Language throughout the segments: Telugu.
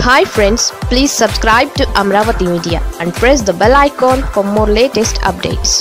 hi friends please subscribe to Amaravati media and press the bell icon for more latest updates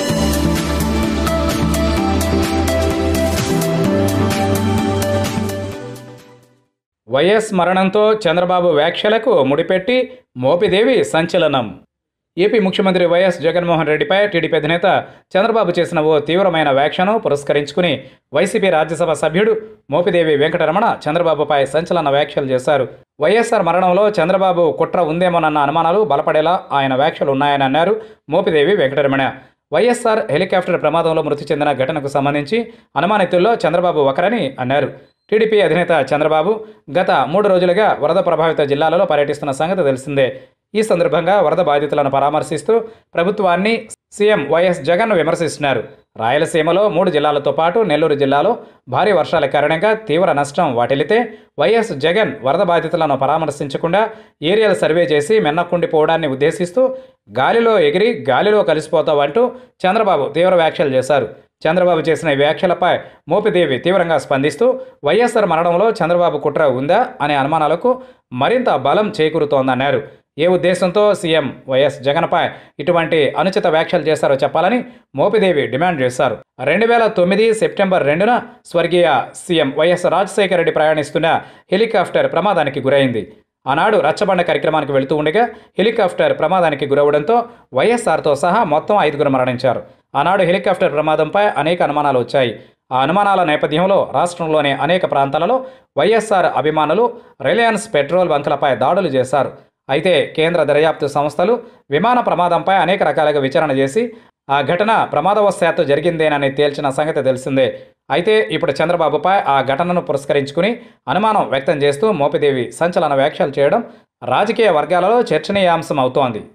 YS మరణంతో చంద్రబాబు వ్యాఖ్యలకు ముడిపెట్టి మోపిదేవి సంచలనం ఏపీ ముఖ్యమంత్రి వైఎస్ జగన్మోహన్ రెడ్డిపై టీడీపీ అధినేత చంద్రబాబు చేసిన ఓ తీవ్రమైన వ్యాఖ్యను పురస్కరించుకుని వైసీపీ రాజ్యసభ సభ్యుడు మోపిదేవి వెంకటరమణ చంద్రబాబుపై సంచలన వ్యాఖ్యలు చేశారు వైఎస్ఆర్ మరణంలో చంద్రబాబు కుట్ర ఉందేమోనన్న అనుమానాలు బలపడేలా ఆయన వ్యాఖ్యలు ఉన్నాయని అన్నారు మోపిదేవి వెంకటరమణ వైఎస్ఆర్ హెలికాప్టర్ ప్రమాదంలో మృతి చెందిన ఘటనకు సంబంధించి అనుమానితుల్లో చంద్రబాబు ఒకరని అన్నారు టీడీపీ అధినేత చంద్రబాబు గత మూడు రోజులుగా వరద ప్రభావిత జిల్లాలలో పర్యటిస్తున్న సంగతి తెలిసిందే ఈ సందర్భంగా వరద బాధితులను పరామర్శిస్తూ ప్రభుత్వాన్ని సీఎం వైఎస్ జగన్ విమర్శిస్తున్నారు రాయలసీమలో మూడు జిల్లాలతో పాటు నెల్లూరు జిల్లాలో భారీ వర్షాల కారణంగా తీవ్ర నష్టం వాటిల్లితే వైఎస్ జగన్ వరద బాధితులను పరామర్శించకుండా ఏరియల్ సర్వే చేసి మెన్నకుండిపోవడాన్ని ఉద్దేశిస్తూ గాలిలో ఎగిరి గాలిలో కలిసిపోతావంటూ చంద్రబాబు తీవ్ర వ్యాఖ్యలు చేశారు చంద్రబాబు చేసిన ఈ వ్యాఖ్యలపై మోపిదేవి తీవ్రంగా స్పందిస్తూ వైఎస్ఆర్ మరణంలో చంద్రబాబు కుట్ర ఉందా అనే అనుమానాలకు మరింత బలం చేకూరుతోందన్నారు ఏ ఉద్దేశంతో సీఎం వైఎస్ జగన్పై ఇటువంటి అనుచిత వ్యాఖ్యలు చేశారో చెప్పాలని మోపిదేవి డిమాండ్ చేశారు రెండు వేల తొమ్మిది సెప్టెంబర్ రెండున స్వర్గీయ సీఎం వైఎస్ రాజశేఖర రెడ్డి ప్రయాణిస్తున్న హెలికాప్టర్ ప్రమాదానికి గురైంది ఆనాడు రచ్చబండ కార్యక్రమానికి వెళుతూ ఉండగా హెలికాప్టర్ ప్రమాదానికి గురవడంతో వైఎస్ఆర్తో సహా మొత్తం ఐదుగురు మరణించారు ఆనాడు హెలికాప్టర్ ప్రమాదంపై అనేక అనుమానాలు వచ్చాయి ఆ అనుమానాల నేపథ్యంలో రాష్ట్రంలోని అనేక ప్రాంతాలలో వైఎస్ఆర్ అభిమానులు రిలయన్స్ పెట్రోల్ బంకులపై దాడులు చేశారు అయితే కేంద్ర దర్యాప్తు సంస్థలు విమాన ప్రమాదంపై అనేక రకాలుగా విచారణ చేసి ఆ ఘటన ప్రమాదవశాత్తు జరిగిందేనని తేల్చిన సంగతి తెలిసిందే అయితే ఇప్పుడు చంద్రబాబుపై ఆ ఘటనను పురస్కరించుకుని అనుమానం వ్యక్తం చేస్తూ మోపిదేవి సంచలన వ్యాఖ్యలు చేయడం రాజకీయ వర్గాలలో చర్చనీయాంశం అవుతోంది